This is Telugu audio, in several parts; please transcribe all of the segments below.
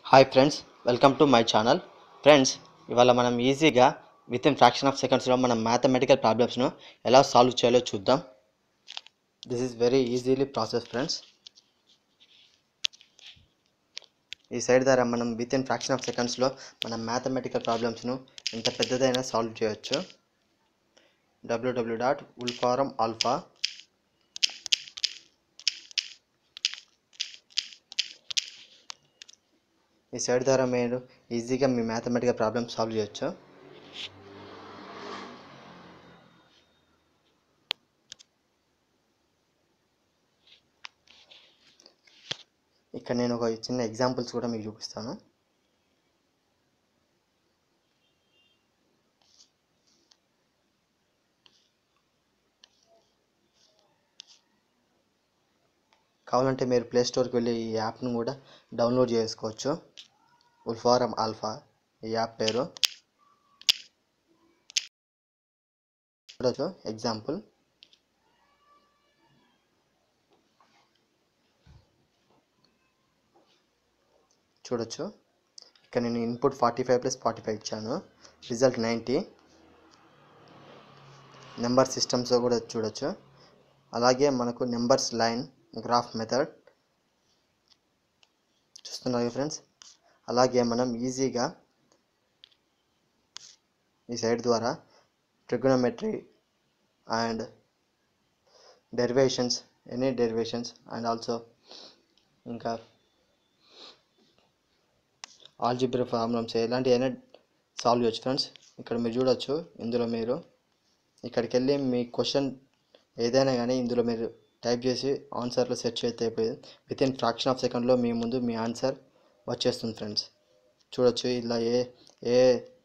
hi friends welcome to my channel friends ఇవాళ మనం ఈజీగా విత్ ఇన్ ఫ్రాక్షన్ ఆఫ్ సెకండ్స్లో మనం మ్యాథమెటికల్ ప్రాబ్లమ్స్ను ఎలా సాల్వ్ చేయాలో చూద్దాం this is very easily process friends ఈ సైడ్ ద్వారా మనం విత్ ఇన్ ఫ్రాక్షన్ ఆఫ్ సెకండ్స్లో మనం మ్యాథమెటికల్ ప్రాబ్లమ్స్ను ఎంత పెద్దదైనా సాల్వ్ చేయొచ్చు డబ్ల్యూడబ్ల్యూ డాట్ ఉల్ఫారం ఆల్ఫా ఈ సైడ్ ద్వారా మీరు ఈజీగా మీ మ్యాథమెటికల్ ప్రాబ్లమ్ సాల్వ్ చేయొచ్చు ఇక్కడ నేను ఒక చిన్న ఎగ్జాంపుల్స్ కూడా మీకు చూపిస్తాను కావాలంటే మీరు ప్లే స్టోర్కి వెళ్ళి ఈ యాప్ను కూడా డౌన్లోడ్ చేసుకోవచ్చు ఉల్ఫారం ఆల్ఫా ఈ యాప్ పేరు చూడొచ్చు ఎగ్జాంపుల్ చూడొచ్చు ఇక్కడ నేను input forty five plus forty five ఇచ్చాను రిజల్ట్ నైంటీ నెంబర్ సిస్టమ్స్ కూడా చూడొచ్చు అలాగే మనకు నెంబర్స్ లైన్ గ్రాఫ్ మెథడ్ చూస్తున్నారు ఫ్రెండ్స్ అలాగే మనం ఈజీగా ఈ సైడ్ ద్వారా trigonometry and derivations any derivations and also ఇంకా ఆల్జిబ్రా ప్రాబ్లమ్స్ ఎలాంటి అయినా సాల్వ్ చేయొచ్చు ఫ్రెండ్స్ ఇక్కడ మీరు చూడొచ్చు ఇందులో మీరు ఇక్కడికి వెళ్ళి మీ క్వశ్చన్ ఏదైనా కానీ ఇందులో మీరు టైప్ చేసి ఆన్సర్లో సెర్చ్ చేస్తే అయిపోయింది విత్ ఇన్ ఫ్రాక్షన్ ఆఫ్ సెకండ్లో మీ ముందు మీ ఆన్సర్ వచ్చేస్తుంది ఫ్రెండ్స్ చూడొచ్చు ఇలా ఏ ఏ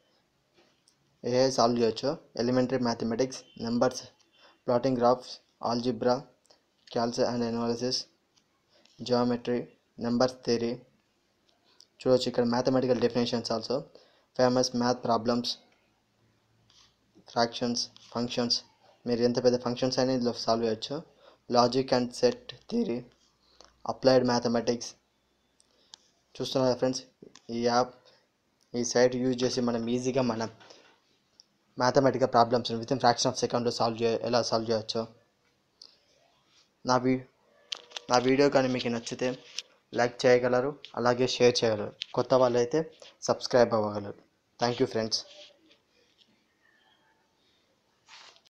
ఏ సాల్వ్ చేయొచ్చు elementary mathematics numbers plotting graphs algebra calc and analysis geometry numbers theory చూడొచ్చు ఇక్కడ mathematical definitions also famous math problems fractions functions మీరు ఎంత పెద్ద ఫంక్షన్స్ అయినా ఇందులో సాల్వ్ చేయొచ్చు logic and set theory applied mathematics చూస్తున్నారా ఫ్రెండ్స్ ఈ యాప్ ఈ సైట్ యూజ్ చేసి మనం ఈజీగా మన mathematical problems with in fraction of సెకండ్లో సాల్వ్ చేయ ఎలా సాల్వ్ చేయొచ్చు నా వీ నా వీడియో కానీ మీకు నచ్చితే లైక్ చేయగలరు అలాగే షేర్ చేయగలరు కొత్త వాళ్ళు అయితే సబ్స్క్రైబ్ అవ్వగలరు థ్యాంక్ యూ ఫ్రెండ్స్